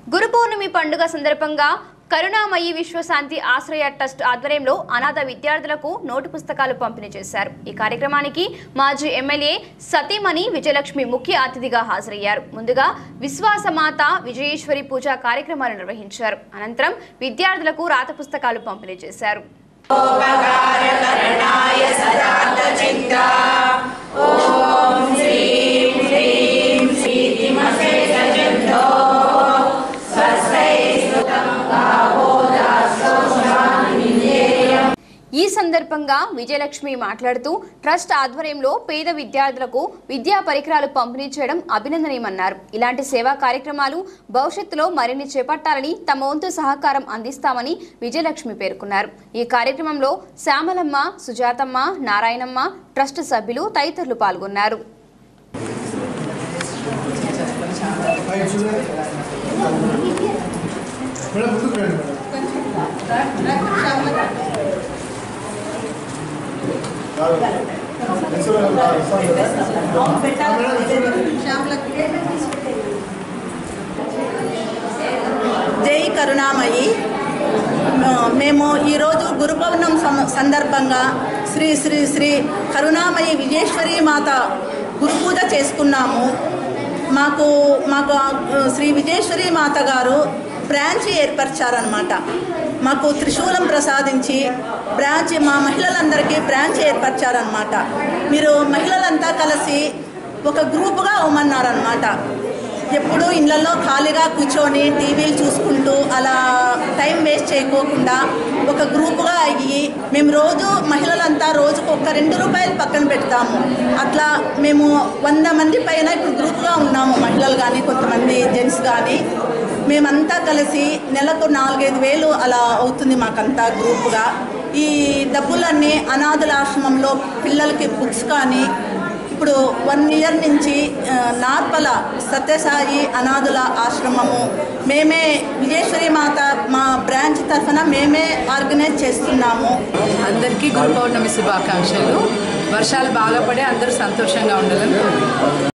గురు పౌర్ణమి పండుగ సందర్భంగా కరుణామయి విశ్వశాంతి ఆశ్రయ ట్రస్ట్ ఆధ్వర్యంలో అనాథ విద్యార్థులకు నోటు పుస్తకాలు పంపిణీ చేశారు ఈ కార్యక్రమానికి మాజీ ఎమ్మెల్యే సతీమణి విజయలక్ష్మి ముఖ్య అతిథిగా హాజరయ్యారు ముందుగా విశ్వాసమాత విజయేశ్వరి పూజ కార్యక్రమాలు నిర్వహించారు అనంతరం విద్యార్థులకు రాత పుస్తకాలు పంపిణీ చేశారు ఈ సందర్భంగా విజయలక్ష్మి మాట్లాడుతూ ట్రస్ట్ ఆధ్వర్యంలో పేద విద్యార్థులకు విద్యా పరికరాలు పంపిణీ చేయడం అభినందనీయమన్నారు ఇలాంటి సేవా కార్యక్రమాలు భవిష్యత్తులో మరిన్ని చేపట్టాలని తమ వంతు సహకారం అందిస్తామని విజయలక్ష్మి పేర్కొన్నారు ఈ కార్యక్రమంలో శ్యామలమ్మ సుజాతమ్మ నారాయణమ్మ ట్రస్ట్ సభ్యులు తదితరులు పాల్గొన్నారు మేడం ముందుకు రండి మేడం కాదు. తెలుసు మేడం, కాదు, ఇస్తాను కదా. ఆ, మేడం, ఇస్తాను కదా. జై కరుణామయి ఆ, మేము ఈరోజు గురు పౌర్ణం సం- సందర్భంగా శ్రీ శ్రీ శ్రీ కరుణామయి విజయేశ్వరి మాత గురు పూజ చేసుకున్నాము మాకు మాకు ఆ, శ్రీ విజయేశ్వరి మాత గారు బ్రాంచ్ ఏర్పరిచారనమాట మాకు త్రిశూలం ప్రసాదించి బ్రాంచ్ మా మహిళలందరికీ బ్రాంచ్ ఏర్పరిచారనమాట మీరు మహిళలంతా కలిసి ఒక గ్రూపుగా అవ్వమన్నారనమాట ఎప్పుడు ఇళ్ళల్లో ఖాళీగా కూర్చొని టీవీలు చూసుకుంటూ అలా టైం వేస్ట్ చేయకోకుండా ఒక గ్రూపుగా అయ్యి మేము రోజు మహిళలంతా రోజుకు ఒక రెండు రూపాయలు పక్కన పెడతాము అట్లా మేము వంద మంది పైన ఇప్పుడు గ్రూప్గా ఉన్నాము మహిళలు కానీ కొంతమంది జెంట్స్ కానీ మేమంతా కలిసి నెలకు నాలుగైదు వేలు అలా అవుతుంది మాకంతా గ్రూపుగా ఈ డబ్బులన్నీ అనాథుల ఆశ్రమంలో పిల్లలకి బుక్స్ కానీ ఇప్పుడు వన్ ఇయర్ నుంచి ఆ, నార్పల సత్యసాయి అనాథుల ఆశ్రమము మేమే విజయేశ్వరి మాత మా బ్రాంచ్ తరఫున మేమే ఆర్గనైజ్ చేస్తున్నాము అందరికీ గురు పౌర్ణమి శుభాకాంక్షలు వర్షాలు బాగా పడి అందరూ సంతోషంగా ఉండాలని కోరుకుంటున్నాను